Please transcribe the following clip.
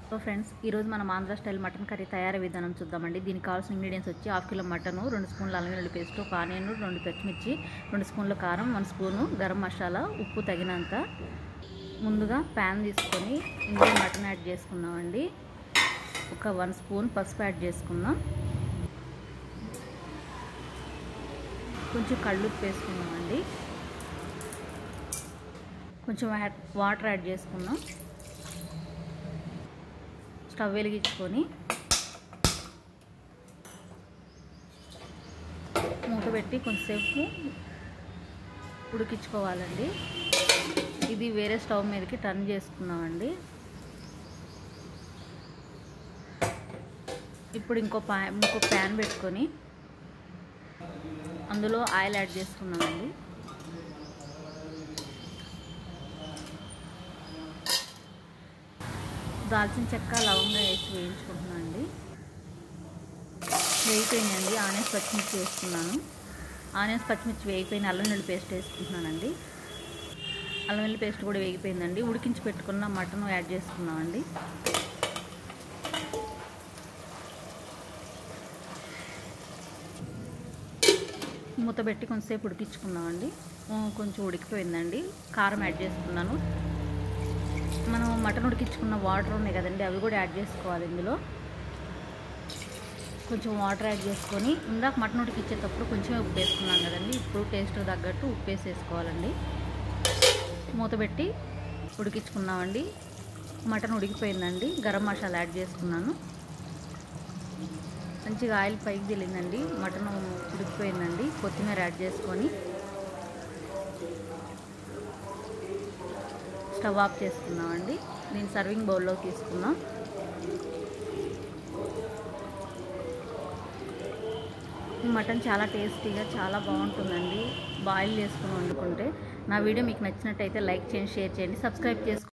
so friends ఈరోజు మనం Andhra style mutton curry తయారీ విధానం చూద్దామండి దీనికి కావాల్సిన ఇంగ్రీడియంట్స్ వచ్చి హాఫ్ కిలో మటను రెండు స్పూన్ల అల్లం వెల్లుల్లి పేస్ట్ ఒక ఆనియన్ రెండు పచ్చిమిర్చి రెండు స్పూన్ల కారం వన్ స్పూను గరం మసాలా ఉప్పు తగినంత ముందుగా ప్యాన్ తీసుకొని ఇందులో మటన్ యాడ్ చేసుకున్నామండి ఒక వన్ స్పూన్ పసుపు యాడ్ చేసుకుందాం కొంచెం కళ్ళుప్పు వేసుకున్నామండి కొంచెం వాటర్ యాడ్ చేసుకుందాం స్టవ్ వెలిగించుకొని మూత పెట్టి కొంచెంసేపు ఉడికించుకోవాలండి ఇది వేరే స్టవ్ మీదకి టర్న్ చేసుకున్నామండి ఇప్పుడు ఇంకో పా ఇంకో ప్యాన్ పెట్టుకొని అందులో ఆయిల్ యాడ్ చేసుకున్నామండి దాల్చిన చెక్క లవంగా వేసి వేయించుకుంటున్నాను అండి వేగిపోయిందండి ఆనియన్స్ పచ్చిమిర్చి వేసుకున్నాను ఆనియన్స్ పచ్చిమిర్చి వేగిపోయిన అల్లం వెల్లుల్లి పేస్ట్ వేసుకుంటున్నానండి అల్లం వెల్లుల్లి పేస్ట్ కూడా వేగిపోయిందండి ఉడికించి పెట్టుకున్న మటన్ యాడ్ చేసుకున్నామండి మూత పెట్టి కొంచెంసేపు ఉడికించుకున్నామండి కొంచెం ఉడికిపోయిందండి కారం యాడ్ చేసుకున్నాను మనం మటన్ ఉడికించుకున్న వాటర్ ఉన్నాయి కదండి అవి కూడా యాడ్ చేసుకోవాలి ఇందులో కొంచెం వాటర్ యాడ్ చేసుకొని ఇందాక మటన్ ఉడికించేటప్పుడు కొంచెమే ఉప్పు వేసుకున్నాం కదండి ఇప్పుడు టేస్ట్ తగ్గట్టు ఉప్పు వేసేసుకోవాలండి మూత పెట్టి ఉడికించుకున్నామండి మటన్ ఉడికిపోయిందండి గరం మసాలా యాడ్ చేసుకున్నాను మంచిగా ఆయిల్ పైకి తెలిందండి మటన్ ఉడికిపోయిందండి కొత్తిమీర యాడ్ చేసుకొని స్టవ్ ఆఫ్ చేసుకున్నామండి దీన్ని సర్వింగ్ బౌల్లో తీసుకున్నాం మటన్ చాలా టేస్టీగా చాలా బాగుంటుందండి బాయిల్ చేసుకుని వండుకుంటే నా వీడియో మీకు నచ్చినట్టయితే లైక్ చేయండి షేర్ చేయండి సబ్స్క్రైబ్ చేసుకోండి